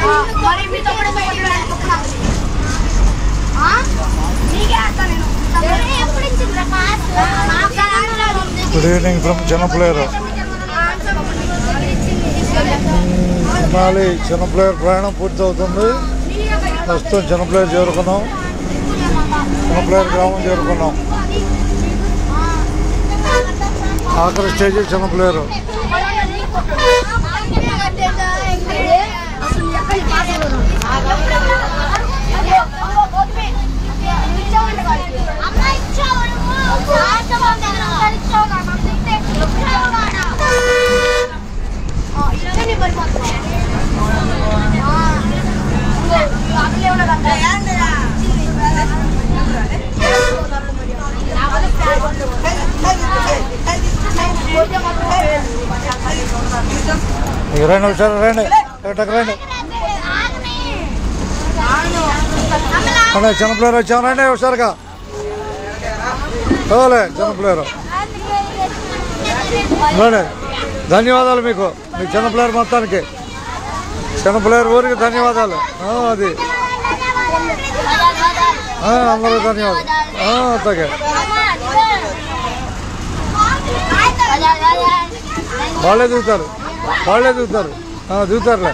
మరి మీ తమ్ముడు ఎందుకు కొట్టాడు? చెప్పురా. ఆ? నీకే వేస్తా నేను. ఎప్పుడు ఇచ్చిండ్రా కాసు? నాకు కాదు. గుడ్ ఈవినింగ్ ఫ్రమ్ చిన్నప్లేరు తినాలి చిన్నప్లేరు ప్రయాణం పూర్తి అవుతుంది ప్రస్తుతం చిన్నప్లేరు చేరుకున్నాం చిన్నప్లేరు గ్రామం చేరుకున్నాం ఆఖరి స్టేజ్ చిన్నప్లేరు ఇక రండి ఒకసారి రండి ఎక్కడికి రండి అన్న చిన్నప్లేరు వచ్చాం రండి ఒకసారిగా కావాలి చిన్నప్లేరు రండి ధన్యవాదాలు మీకు మీ చిన్న ప్లేయర్ మొత్తానికి చిన్న ప్లేయర్ ఊరికి ధన్యవాదాలు ఆ, అది ఆ, అందరూ ధన్యవాదాలు ఆ, అట్లాగే వాళ్ళే దిగుతారు వాళ్ళే దిగుతారు ఆ, దిగుతారులే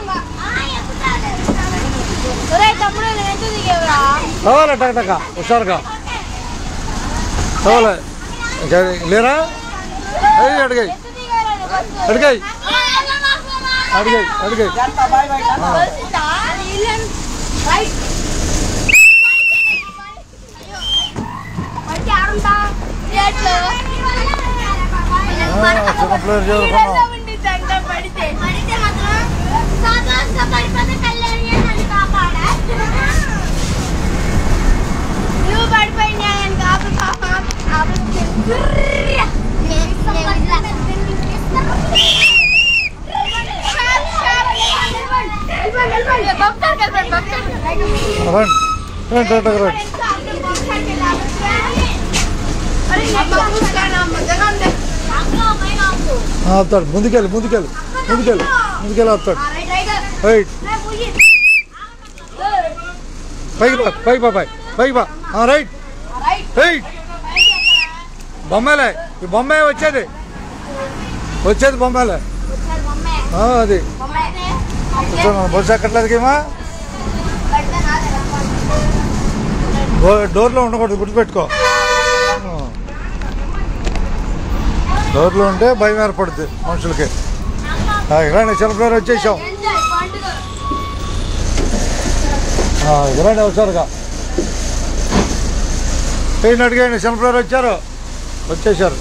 తమ్ముడు నేను ఎంత దిగేవరా కావాలి టక టక హుషారుగా కావాలి ఇంకా లేరా అడిగాయి అడిగాయి అడిగాయి అడిగాయి అడిగాయి చిన్న ప్లేయర్ చేరుకున్నాం నువ్వు పడిపోయినా నేను కాపు రండి రండి టక రండి ఆ, వస్తాడు ముందుకెళ్ళి ముందుకెళ్ళి ముందుకెళ్ళి ముందుకెళ్ళి వస్తాడు రైట్ పైకి బా పైకి బా పై పైకి బా ఆ, రైట్ రైట్ బొమ్మలే ఈ బొమ్మే వచ్చేది వచ్చేది బొమ్మలే ఆ, అది కూర్చోను. బస్సు ఎక్కట్లేదు ఏమా డోర్లో ఉండకూడదు గుర్తుపెట్టుకో ఆ. డోర్లో ఉంటే భయం ఏర్పడుతుంది మనుషులకి ఆ, ఇలాంటి చిన్నపిల్లలు వచ్చేసాం ఆ, ఇలాంటి అవసరంగా ఏంటి అడిగాయండి చిన్నపిల్లలు వచ్చారు వచ్చేసారు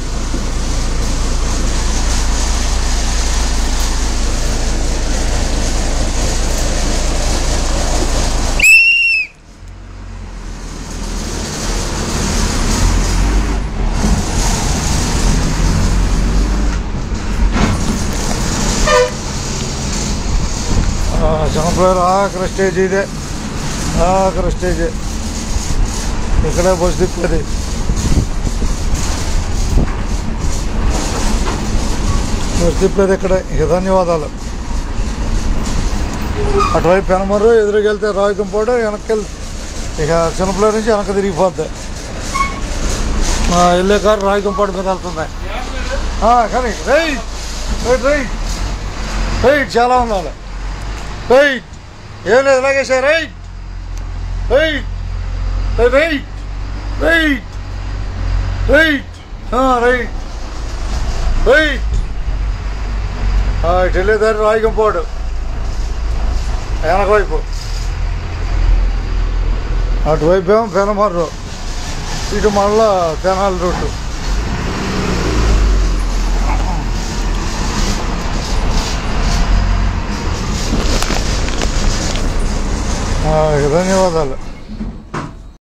చిన్నపిల్లలు ఆఖరి స్టేజ్ ఇదే ఆఖరి స్టేజ్ ఇక్కడే బస్సు తిప్పేది బస్సు తిప్పేది ఇక్కడే ఇక ధన్యవాదాలు అటువైపు పెనమరు ఎదురుకెళ్తే రాయకంపోవడం వెనక్కి ఇక చిన్నపిల్లల నుంచి వెనక్కి తిరిగిపోద్ది ఆ, వెళ్ళే కారు రాయకంపాడు మీద వెళ్తుంది ఆ, కానీ రైట్ రైట్ రైట్ రైట్ చాలా ఉండాలి రైట్ ఏం లేదు ఇలాగే sir right right right right right right right ఇటు వెళ్ళేదారి రాయకంపాడు వెనక వైపు అటువైపు ఏమో పెనమర్రు ఇటు మళ్ళా తెనాలి రూటు ఆ, ధన్యవాదాలు